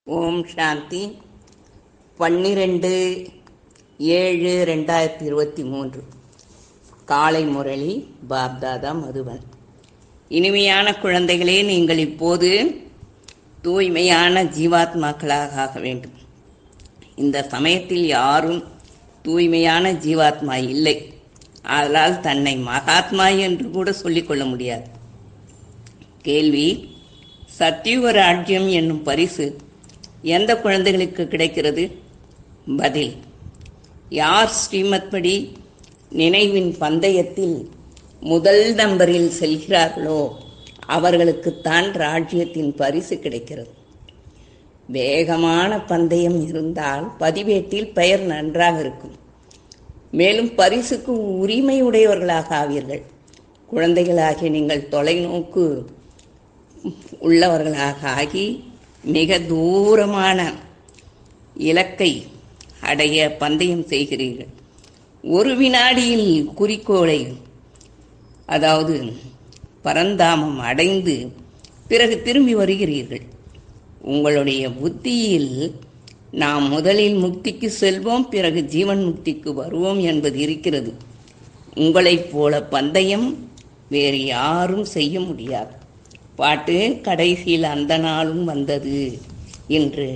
ஓம் சாந்தி பன்னிரெண்டு ஏழு ரெண்டாயிரத்தி இருபத்தி மூன்று காலை முரளி பாப்தாதா மதுவன் இனிமையான குழந்தைகளே நீங்கள் இப்போது தூய்மையான ஜீவாத்மாக்களாக ஆக வேண்டும் இந்த சமயத்தில் யாரும் தூய்மையான ஜீவாத்மா இல்லை அதனால் தன்னை மகாத்மா என்று கூட சொல்லிக்கொள்ள முடியாது கேள்வி சத்தியுக ராஜ்யம் என்னும் பரிசு எந்த குழந்தைகளுக்கு கிடைக்கிறது பதில் யார் ஸ்ரீமத் படி நினைவின் பந்தயத்தில் முதல் நம்பரில் செல்கிறார்களோ அவர்களுக்குத்தான் ராஜ்யத்தின் பரிசு கிடைக்கிறது வேகமான பந்தயம் இருந்தால் பதிவேட்டில் பெயர் நன்றாக இருக்கும் மேலும் பரிசுக்கு உரிமை உடையவர்களாக ஆவீர்கள் குழந்தைகளாகிய நீங்கள் தொலைநோக்கு உள்ளவர்களாக ஆகி மிக தூரமான இலக்கை அடைய பந்தயம் செய்கிறீர்கள் ஒரு வினாடியில் குறிக்கோளை அதாவது பரந்தாமம் அடைந்து பிறகு திரும்பி வருகிறீர்கள் உங்களுடைய புத்தியில் நாம் முதலில் முக்திக்கு செல்வோம் பிறகு ஜீவன் முக்திக்கு வருவோம் என்பது இருக்கிறது உங்களைப் போல பந்தயம் வேறு யாரும் செய்ய முடியாது பாட்டு கடைசியில் அந்த நாளும் வந்தது என்று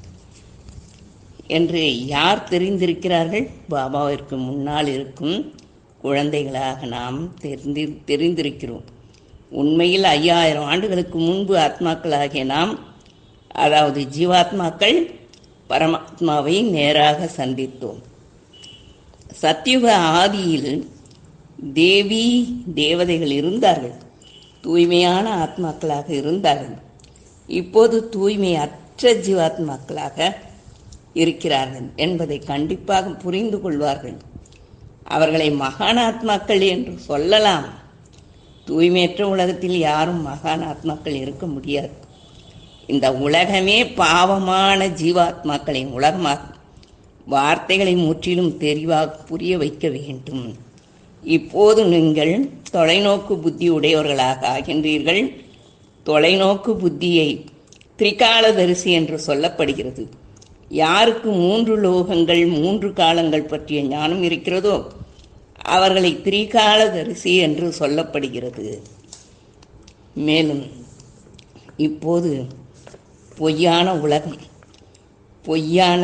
என்று யார் தெரிந்திருக்கிறார்கள் பாபாவிற்கு முன்னால் இருக்கும் குழந்தைகளாக நாம் தெரிந்து தெரிந்திருக்கிறோம் உண்மையில் ஐயாயிரம் ஆண்டுகளுக்கு முன்பு ஆத்மாக்களாகிய நாம் அதாவது ஜீவாத்மாக்கள் பரமாத்மாவை நேராக சந்தித்தோம் சத்தியுக ஆதியில் தேவி தேவதைகள் இருந்தார்கள் தூய்மையான ஆத்மாக்களாக இருந்தார்கள் இப்போது தூய்மை அற்ற ஜீவாத்மாக்களாக இருக்கிறார்கள் என்பதை கண்டிப்பாக புரிந்து கொள்வார்கள் அவர்களை மகான் ஆத்மாக்கள் என்று சொல்லலாம் தூய்மையற்ற உலகத்தில் யாரும் மகான் ஆத்மாக்கள் இருக்க முடியாது இந்த உலகமே பாவமான ஜீவாத்மாக்களின் உலகமாகும் வார்த்தைகளை முற்றிலும் தெளிவாக புரிய வைக்க வேண்டும் இப்போது நீங்கள் தொலைநோக்கு புத்தி உடையவர்களாக ஆகின்றீர்கள் தொலைநோக்கு புத்தியை திரிகாலதரிசி என்று சொல்லப்படுகிறது யாருக்கு மூன்று லோகங்கள் மூன்று காலங்கள் பற்றிய ஞானம் இருக்கிறதோ அவர்களை திரிகாலதரிசி என்று சொல்லப்படுகிறது மேலும் இப்போது பொய்யான உலகம் பொய்யான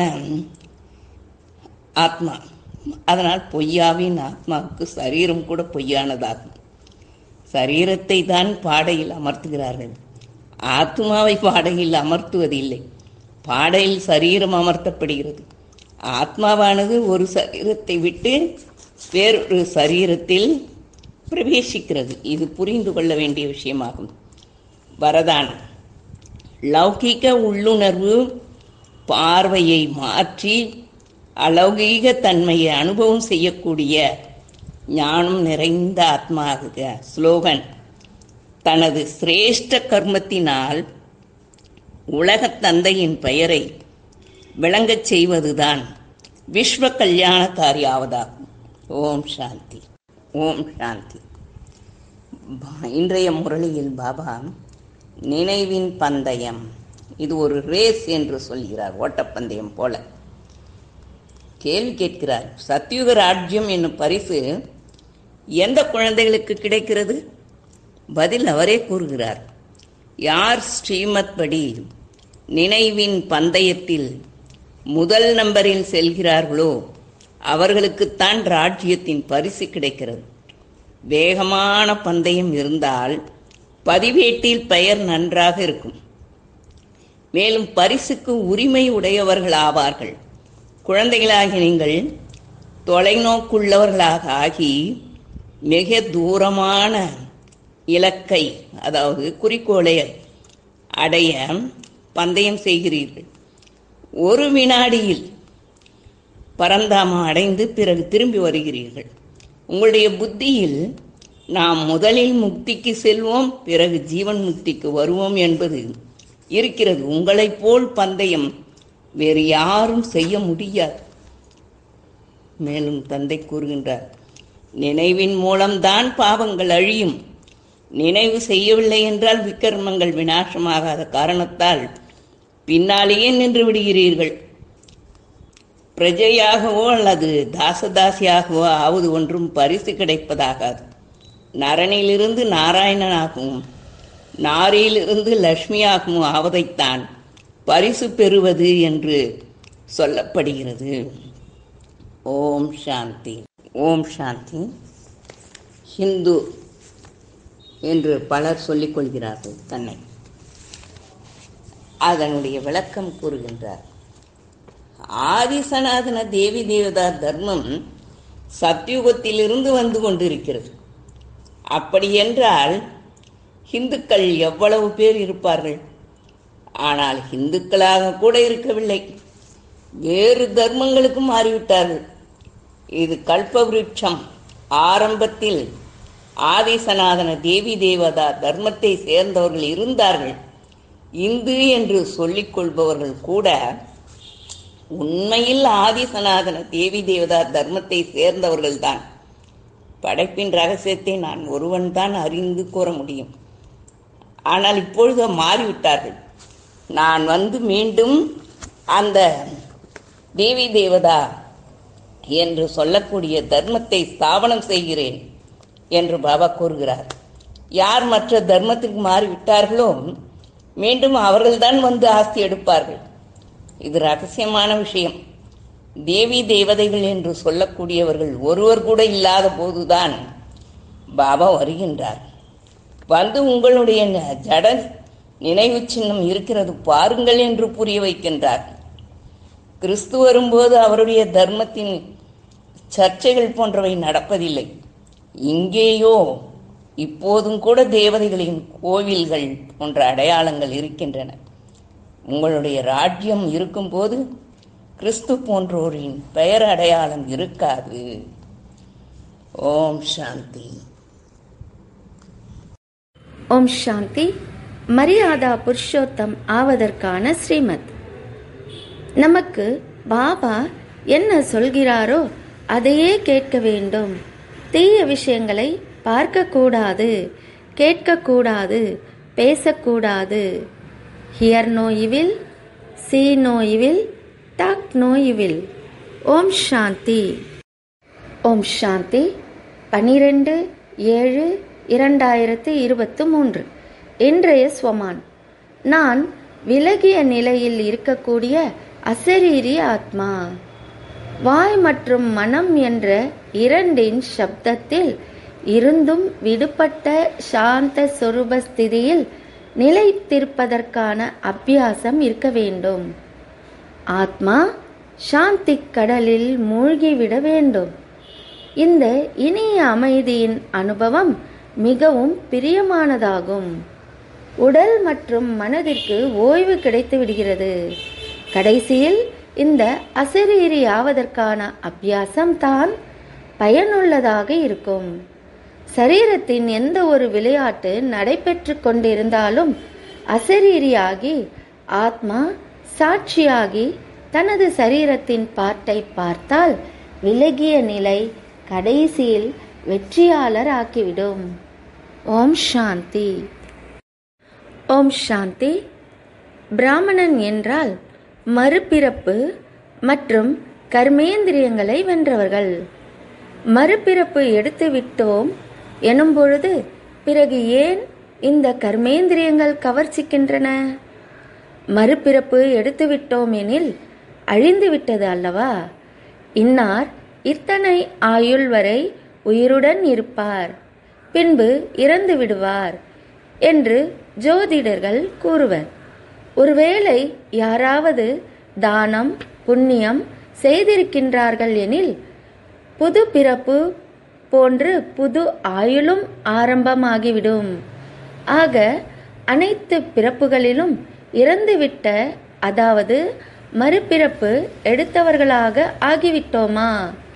ஆத்மா அதனால் பொய்யாவின் ஆத்மாவுக்கு சரீரம் கூட பொய்யானதாகும் சரீரத்தை தான் பாடையில் அமர்த்துகிறார்கள் ஆத்மாவை பாடையில் அமர்த்துவதில்லை பாடையில் சரீரம் அமர்த்தப்படுகிறது ஆத்மாவானது ஒரு சரீரத்தை விட்டு வேறொரு சரீரத்தில் பிரவேசிக்கிறது இது புரிந்து கொள்ள வேண்டிய விஷயமாகும் வரதானம் லௌகிக உள்ளுணர்வு பார்வையை மாற்றி அலௌகீக தன்மையை அனுபவம் செய்யக்கூடிய ஞானம் நிறைந்த ஆத்மாக ஸ்லோகன் தனது சிரேஷ்ட கர்மத்தினால் உலகத் தந்தையின் பெயரை விளங்கச் செய்வதுதான் விஸ்வ கல்யாணக்காரி ஆவதாகும் ஓம் சாந்தி ஓம் சாந்தி இன்றைய முரளியில் பாபா நினைவின் பந்தயம் இது ஒரு ரேஸ் என்று சொல்கிறார் ஓட்டப்பந்தயம் போல கேள்வி கேட்கிறார் சத்யுக ராஜ்யம் என்னும் பரிசு எந்த குழந்தைகளுக்கு கிடைக்கிறது பதில் அவரே கூறுகிறார் யார் ஸ்ரீமத் படி நினைவின் பந்தயத்தில் முதல் நம்பரில் செல்கிறார்களோ அவர்களுக்குத்தான் ராஜ்யத்தின் பரிசு கிடைக்கிறது வேகமான பந்தயம் இருந்தால் பதிவேட்டில் பெயர் நன்றாக இருக்கும் மேலும் பரிசுக்கு உரிமை உடையவர்கள் ஆவார்கள் குழந்தைகளாகி நீங்கள் தொலைநோக்குள்ளவர்களாக ஆகி மிக தூரமான இலக்கை அதாவது குறிக்கோளை அடைய பந்தயம் செய்கிறீர்கள் ஒரு வினாடியில் பரந்தாமம் அடைந்து பிறகு திரும்பி வருகிறீர்கள் உங்களுடைய புத்தியில் நாம் முதலில் முக்திக்கு செல்வோம் பிறகு ஜீவன் முக்திக்கு வருவோம் என்பது இருக்கிறது உங்களைப் போல் பந்தயம் வேறு யாரும் செய்ய முடியாது மேலும் தந்தை கூறுகின்றார் நினைவின் மூலம்தான் பாவங்கள் அழியும் நினைவு செய்யவில்லை என்றால் விக்கிரமங்கள் விநாசமாகாத காரணத்தால் பின்னாலேயே நின்று விடுகிறீர்கள் பிரஜையாகவோ அல்லது தாசதாசியாகவோ ஆவது ஒன்றும் பரிசு கிடைப்பதாகாது நரனிலிருந்து நாராயணனாகவும் நாரியிலிருந்து லக்ஷ்மியாகவும் ஆவதைத்தான் பரிசு பெறுவது என்று சொல்லப்படுகிறது ஓம் சாந்தி ஓம் சாந்தி ஹிந்து என்று பலர் சொல்லிக் கொள்கிறார்கள் தன்னை அதனுடைய விளக்கம் கூறுகின்றார் ஆதிசனாதன தேவி தேவதா தர்மம் சத்யுகத்திலிருந்து வந்து கொண்டிருக்கிறது அப்படி என்றால் இந்துக்கள் எவ்வளவு பேர் இருப்பார்கள் ஆனால் இந்துக்களாக கூட இருக்கவில்லை வேறு தர்மங்களுக்கு மாறிவிட்டார்கள் இது கல்பவருட்சம் ஆரம்பத்தில் ஆதிசனாதன தேவி தேவதா தர்மத்தை சேர்ந்தவர்கள் இருந்தார்கள் இந்து என்று சொல்லிக் கொள்பவர்கள் கூட உண்மையில் ஆதிசனாதன தேவி தேவதா தர்மத்தை சேர்ந்தவர்கள்தான் படைப்பின் ரகசியத்தை நான் ஒருவன் தான் அறிந்து கூற முடியும் ஆனால் இப்பொழுது மாறிவிட்டார்கள் நான் வந்து மீண்டும் அந்த தேவி தேவதா என்று சொல்லக்கூடிய தர்மத்தை ஸ்தாபனம் செய்கிறேன் என்று பாபா கூறுகிறார் யார் மற்ற தர்மத்துக்கு மாறிவிட்டார்களோ மீண்டும் அவர்கள்தான் வந்து ஆஸ்தி எடுப்பார்கள் இது ரகசியமான விஷயம் தேவி தேவதைகள் என்று சொல்லக்கூடியவர்கள் ஒருவர் கூட இல்லாத போதுதான் பாபா வருகின்றார் வந்து உங்களுடைய ஜட நினைவு சின்னம் இருக்கிறது பாருங்கள் என்று புரிய வைக்கின்றார் கிறிஸ்து வரும்போது அவருடைய தர்மத்தின் சர்ச்சைகள் போன்றவை நடப்பதில்லை இங்கேயோ இப்போதும் கூட தேவதைகளின் கோவில்கள் போன்ற அடையாளங்கள் இருக்கின்றன உங்களுடைய ராஜ்யம் இருக்கும்போது கிறிஸ்து போன்றோரின் பெயர் அடையாளம் இருக்காது ஓம் சாந்தி ஓம் சாந்தி மரியாதா புருஷோத்தம் ஆவதற்கான ஸ்ரீமத் நமக்கு பாபா என்ன சொல்கிறாரோ அதையே கேட்க வேண்டும் தீய விஷயங்களை பார்க்கக்கூடாது கேட்கக்கூடாது பேசக்கூடாது hear no evil see no evil talk no evil ஓம் சாந்தி ஓம் சாந்தி பனிரெண்டு ஏழு இரண்டாயிரத்தி இருபத்து மூன்று இன்றைய ஸ்வமான் நான் விலகிய நிலையில் இருக்கக்கூடிய அசரீரி ஆத்மா வாய் மற்றும் மனம் என்ற இரண்டின் சப்தத்தில் இருந்தும் விடுபட்ட சாந்த சொரூப ஸ்திதியில் நிலைத்திருப்பதற்கான அபியாசம் இருக்க வேண்டும் ஆத்மா சாந்தி கடலில் மூழ்கிவிட வேண்டும் இந்த இனிய அமைதியின் அனுபவம் மிகவும் பிரியமானதாகும் உடல் மற்றும் மனதிற்கு ஓய்வு கிடைத்து விடுகிறது கடைசியில் இந்த அசரீரி ஆவதற்கான அபியாசம் தான் பயனுள்ளதாக இருக்கும் சரீரத்தின் எந்த ஒரு விளையாட்டு நடைபெற்று கொண்டிருந்தாலும் அசரீரியாகி ஆத்மா சாட்சியாகி தனது சரீரத்தின் பாட்டை பார்த்தால் விலகிய நிலை கடைசியில் வெற்றியாளர் ஆக்கிவிடும் ஓம் சாந்தி ஓம் சாந்தி பிராமணன் என்றால் மறுபிறப்பு மற்றும் கர்மேந்திரியங்களை வென்றவர்கள் மறுபிறப்பு எடுத்து விட்டோம் எனும் பொழுது பிறகு ஏன் இந்த கர்மேந்திரியங்கள் கவர்ச்சிக்கின்றன மறுபிறப்பு எடுத்து விட்டோம் எனில் அழிந்து விட்டது அல்லவா இன்னார் இத்தனை ஆயுள் வரை உயிருடன் இருப்பார் பின்பு இறந்து விடுவார் என்று ஜோதிடர்கள் கூறுவர் ஒருவேளை யாராவது தானம் புண்ணியம் செய்திருக்கின்றார்கள் எனில் புது பிறப்பு போன்று புது ஆயுளும் ஆரம்பமாகிவிடும் ஆக அனைத்து பிறப்புகளிலும் இறந்துவிட்ட அதாவது மறுபிறப்பு எடுத்தவர்களாக ஆகிவிட்டோமா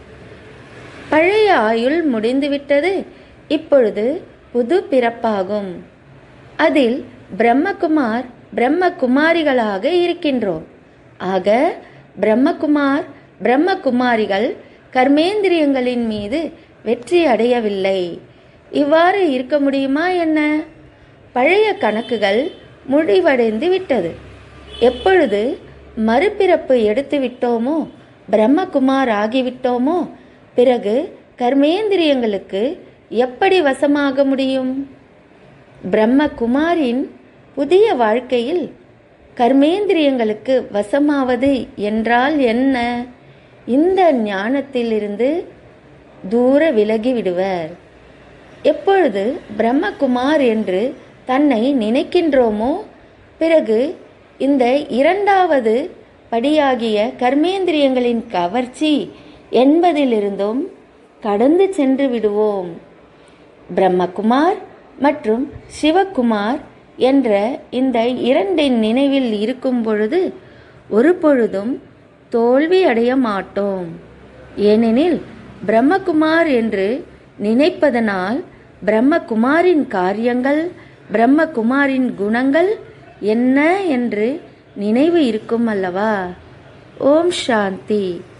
பழைய ஆயுள் முடிந்துவிட்டது இப்பொழுது புது பிறப்பாகும் அதில் பிரம்மகுமார் பிரம்மகுமாரிகளாக இருக்கின்றோம் ஆக பிரம்மகுமார் பிரம்மகுமாரிகள் கர்மேந்திரியங்களின் மீது வெற்றி அடையவில்லை இவ்வாறு இருக்க முடியுமா என்ன பழைய கணக்குகள் முடிவடைந்து விட்டது எப்பொழுது மறுபிறப்பு எடுத்து விட்டோமோ பிரம்மகுமார் ஆகிவிட்டோமோ பிறகு கர்மேந்திரியங்களுக்கு எப்படி வசமாக முடியும் பிரம்மகுமாரின் புதிய வாழ்க்கையில் கர்மேந்திரியங்களுக்கு வசமாவது என்றால் என்ன இந்த ஞானத்திலிருந்து தூர விலகி விடுவர் எப்பொழுது பிரம்மகுமார் என்று தன்னை நினைக்கின்றோமோ பிறகு இந்த இரண்டாவது படியாகிய கர்மேந்திரியங்களின் கவர்ச்சி என்பதிலிருந்தும் கடந்து சென்று விடுவோம் பிரம்மகுமார் மற்றும் சிவகுமார் என்ற இந்த இரண்டின் நினைவில் இருக்கும் பொழுது ஒரு பொழுதும் தோல்வி அடைய மாட்டோம் ஏனெனில் பிரம்மகுமார் என்று நினைப்பதனால் பிரம்மகுமாரின் காரியங்கள் பிரம்மகுமாரின் குணங்கள் என்ன என்று நினைவு இருக்கும் அல்லவா ஓம் சாந்தி